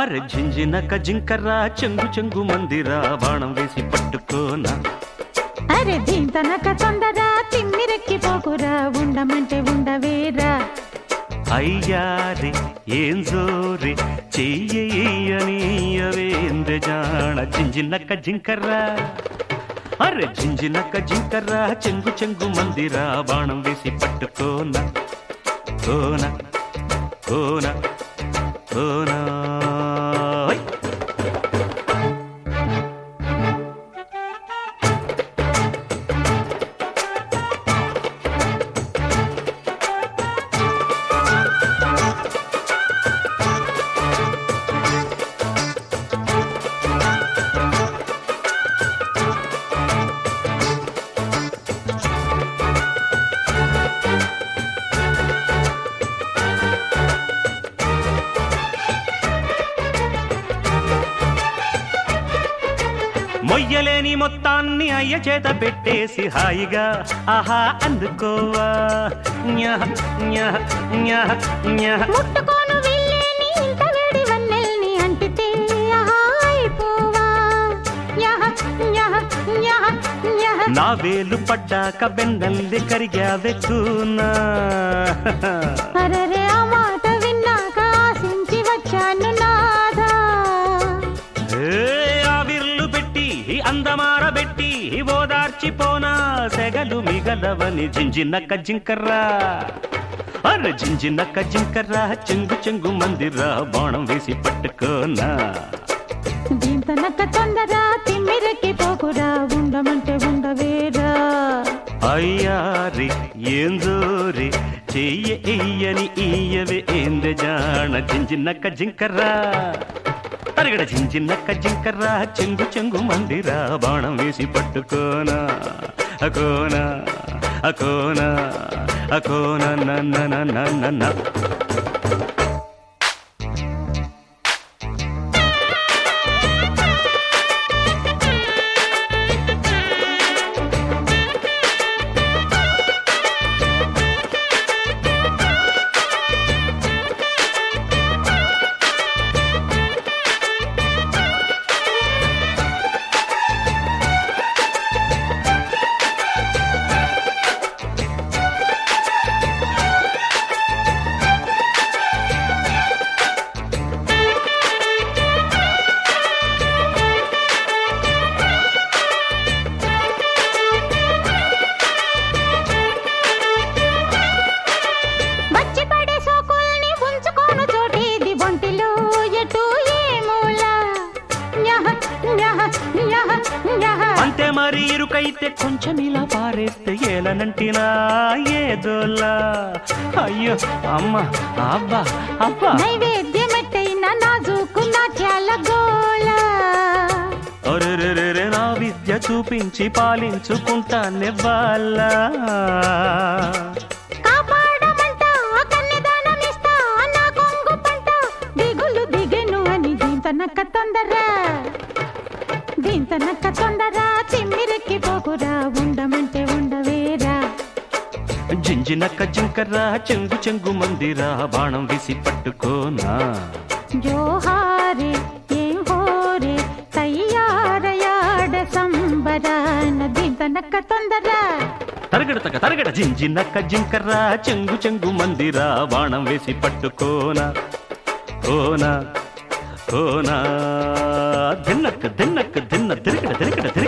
అరే జింజినక జింకర్రా చెంగు చెంగు మందిరా బాణం వేసి పట్టుకోనా అరే దీంతనక తొందర తిమ్మిరెక్కి పోకురా ఉండమంటే ఉండవేరా అయ్యారి ఏం జోరి చెయ్యనీయవేంద్ర జాణ జింజినక్క జింకర్రా అరే జింజినక్క జింకర్రా చెంగు చెంగు మందిరా బాణం వేసి పట్టుకోనా కోన కోన కోనా ఓయ్. మొయ్యలేని మొత్తాన్ని అయ్య చేత పెట్టేసి హాయిగా ఆహా అందుకోవా న్యహ, న్యహ, న్యహ, న్యహ. ముట్టుకోను వెళ్ళేని ఇంత వేడి వన్నెల్ని అంటితే ఆహా అయిపోవా యహ యహ యహ యహ నా వేలు పడ్డాక బెన్నల్లి కరిగావే కూనా అరరే ఆ మాట విన్నాక ఆశించి వచ్చాను నాదా ఏ ఆవిర్లు పెట్టి అందమార పెట్టి ఓదార్చిపోనా సెగలు మిగలవని జింజినక్క జింకర్రా అరే జింజినక్క జింకర్రా చెంగు చెంగు మందిరా బాణం వేసి పట్టుకోనా దీంతనక తొందర తిమ్మిరెక్కి పోకురా ఉండమంటే ఉండవేరా అయ్యారి ఏం జోరి చెయ్య ఇయ్యని ఇయ్యవే ఏంద జాణ జింజినక్క జింకర్రా అరగడ జింజినక్క జింకర్రా చెంగు చెంగు మందిరా బాణం వేసి పట్టుకోనా అకోనా అకోనా అకోనా నన్న నన్న నన్న వచ్చి పడే సోకుల్ని ఉంచుకోను చోటేది ఒంటిలో ఎటు ఏ మూల యహ యహ యహ యహ అంతే మరి ఇరుకైతే కొంచెం ఇలా పారేస్తే ఏలనంటినా ఏదోలా అయ్యో అమ్మ అబ్బా అబ్బా నైవేద్యమెట్టైన నాజూకు నాట్యాల గోల ఒరెరెరెరె నా విద్య చూపించి పాలించుకుంటానెవ్వాలా కాపాడమంట కన్యదానమిస్తా నా కొంగు పంట దిగులు దిగెను అని దీంతనక్క తొందర దీంతనక్క తొందర తిమ్మిరెక్కి పోకురా ఉండమంటే ఉండవేరా జింజినక్క జింకర్రా చెంగు చెంగు మందిరా బాణం వేసి పట్టుకోనా జోహారే ఏం హోరే తయ్యారయాడ సంబరాన దీంతనక్క తొందర తరగడతక తరగడ జింజినక్క జింకర్రా చెంగు చెంగు మందిరా బాణం వేసి పట్టుకోనా కోనా కోనా దిన్నక్క దిన్నక్క దిన్న తిరగడ తిరగడ